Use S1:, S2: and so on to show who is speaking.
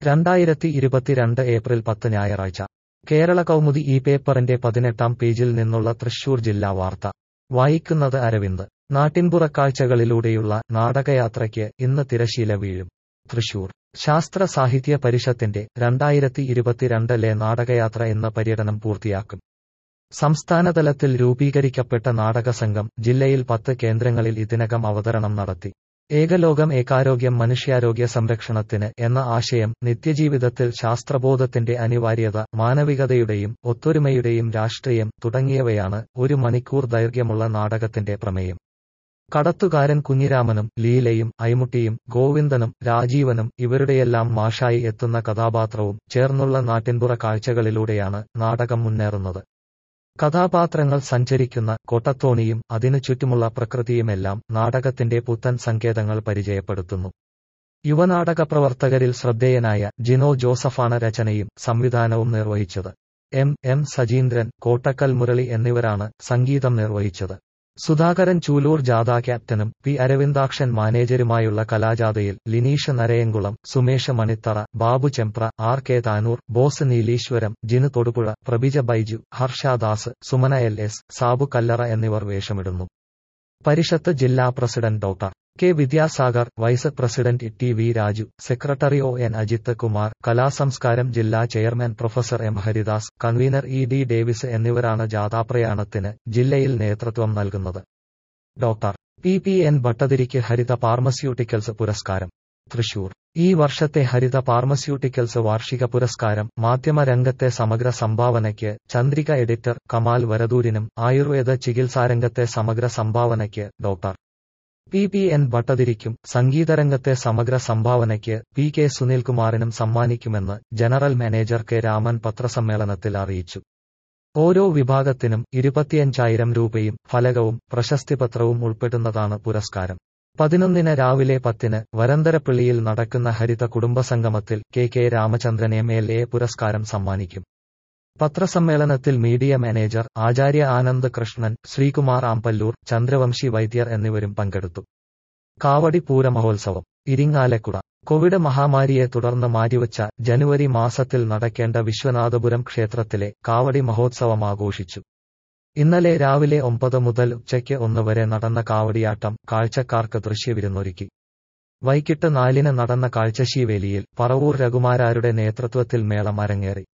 S1: രണ്ടായിരത്തി ഇരുപത്തിരണ്ട് ഏപ്രിൽ പത്ത് ഞായറാഴ്ച കേരള കൗമുദി ഈ പേപ്പറിന്റെ പതിനെട്ടാം പേജിൽ നിന്നുള്ള തൃശൂർ ജില്ലാ വാർത്ത വായിക്കുന്നത് അരവിന്ദ് നാട്ടിൻപുറക്കാഴ്ചകളിലൂടെയുള്ള നാടകയാത്രയ്ക്ക് ഇന്ന് തിരശീല വീഴും തൃശൂർ ശാസ്ത്ര സാഹിത്യ പരിഷത്തിന്റെ രണ്ടായിരത്തി ഇരുപത്തിരണ്ടിലെ നാടകയാത്ര ഇന്ന് പര്യടനം പൂർത്തിയാക്കും സംസ്ഥാനതലത്തിൽ രൂപീകരിക്കപ്പെട്ട നാടകസംഘം ജില്ലയിൽ പത്ത് കേന്ദ്രങ്ങളിൽ ഇതിനകം അവതരണം നടത്തി ഏകലോകം ഏകാരോഗ്യം മനുഷ്യാരോഗ്യ സംരക്ഷണത്തിന് എന്ന ആശയം നിത്യജീവിതത്തിൽ ശാസ്ത്രബോധത്തിന്റെ അനിവാര്യത മാനവികതയുടെയും ഒത്തൊരുമയുടെയും രാഷ്ട്രീയം തുടങ്ങിയവയാണ് ഒരു മണിക്കൂർ ദൈർഘ്യമുള്ള നാടകത്തിന്റെ പ്രമേയം കടത്തുകാരൻ കുഞ്ഞിരാമനും ലീലയും ഐമുട്ടിയും ഗോവിന്ദനും രാജീവനും ഇവരുടെയെല്ലാം മാഷായി എത്തുന്ന കഥാപാത്രവും ചേർന്നുള്ള നാട്ടിൻപുറ കാഴ്ചകളിലൂടെയാണ് നാടകം മുന്നേറുന്നത് കഥാപാത്രങ്ങൾ സഞ്ചരിക്കുന്ന കൊട്ടത്തോണിയും അതിനു ചുറ്റുമുള്ള പ്രകൃതിയുമെല്ലാം നാടകത്തിന്റെ പുത്തൻ സങ്കേതങ്ങൾ പരിചയപ്പെടുത്തുന്നു യുവനാടക പ്രവർത്തകരിൽ ശ്രദ്ധേയനായ ജിനോ ജോസഫാണ് രചനയും സംവിധാനവും നിർവഹിച്ചത് എം എം സജീന്ദ്രൻ കോട്ടക്കൽ മുരളി എന്നിവരാണ് സംഗീതം നിർവഹിച്ചത് സുധാകരൻ ചൂലൂർ ജാഥ ക്യാപ്റ്റനും പി അരവിന്ദാക്ഷൻ മാനേജരുമായുള്ള കലാജാഥയിൽ Lineesh Narayankulam Sumesh Manitharra Babu Chembra R K Tanur Bose Neeleeswaram Jinu Thodupuzha Prabhija Baiju Harshadas Sumana L S Sabu Kallara എന്നിവർ വേഷമിടുന്നു പരിഷത്ത് ജില്ലാ president doctor K Vidyasagar vice president T V Raju secretary O N Ajith Kumar കലാസംസ്കാരം ജില്ലാ chairman professor M Haridas convener E D Davis എന്നിവരാണ് ജാഥാപ്രയാണത്തിന് ജില്ലയിൽ നേതൃത്വം നൽകുന്നത് ഡോക്ടർ പി പി എൻ ഭട്ടതിരിക്ക് ഹരിത ഫാർമസ്യൂട്ടിക്കൽസ് പുരസ്കാരം തൃശൂർ ഈ വർഷത്തെ ഹരിത ഫാർമസ്യൂട്ടിക്കൽസ് വാർഷിക പുരസ്കാരം മാധ്യമരംഗത്തെ സമഗ്ര സംഭാവനയ്ക്ക് ചന്ദ്രിക എഡിറ്റർ കമാൽ വരദൂരിനും ആയുർവേദ ചികിത്സാരംഗത്തെ സമഗ്ര സംഭാവനയ്ക്ക് ഡോക്ടർ പി പി എൻ ഭട്ടതിരിക്കും സംഗീതരംഗത്തെ സമഗ്ര സംഭാവനയ്ക്ക് പി കെ സുനിൽകുമാറിനും സമ്മാനിക്കുമെന്ന് ജനറൽ മാനേജർ കെ രാമൻ പത്രസമ്മേളനത്തിൽ അറിയിച്ചു ഓരോ വിഭാഗത്തിനും ഇരുപത്തിയഞ്ചായിരം രൂപയും ഫലകവും പ്രശസ്തിപത്രവും ഉൾപ്പെടുന്നതാണ് പുരസ്കാരം പതിനൊന്നിന് രാവിലെ പത്തിന് വരന്തരപ്പള്ളിയിൽ നടക്കുന്ന ഹരിത കുടുംബസംഗമത്തിൽ K K Ramachandran M L A പുരസ്കാരം സമ്മാനിക്കും പത്രസമ്മേളനത്തിൽ മീഡിയ മാനേജർ ആചാര്യ ആനന്ദ് കൃഷ്ണൻ ശ്രീകുമാർ ആമ്പല്ലൂർ ചന്ദ്രവംശി വൈദ്യർ എന്നിവരും പങ്കെടുത്തു കാവടി പൂര മഹോത്സവം ഇരിങ്ങാലക്കുട കോവിഡ് മഹാമാരിയെ തുടർന്ന് മാറ്റിവച്ച ജനുവരി മാസത്തിൽ നടക്കേണ്ട വിശ്വനാഥപുരം ക്ഷേത്രത്തിലെ കാവടി മഹോത്സവം ആഘോഷിച്ചു ഇന്നലെ രാവിലെ ഒമ്പത് മുതൽ ഉച്ചയ്ക്ക് ഒന്ന് വരെ നടന്ന കാവടിയാട്ടം കാഴ്ചക്കാർക്ക് ദൃശ്യവിരുന്നൊരുക്കി വൈകിട്ട് നാലിന് നടന്ന കാഴ്ചശീവേലിയിൽ പറവൂർ രഘുമാരാരുടെ നേതൃത്വത്തിൽ മേളം അരങ്ങേറി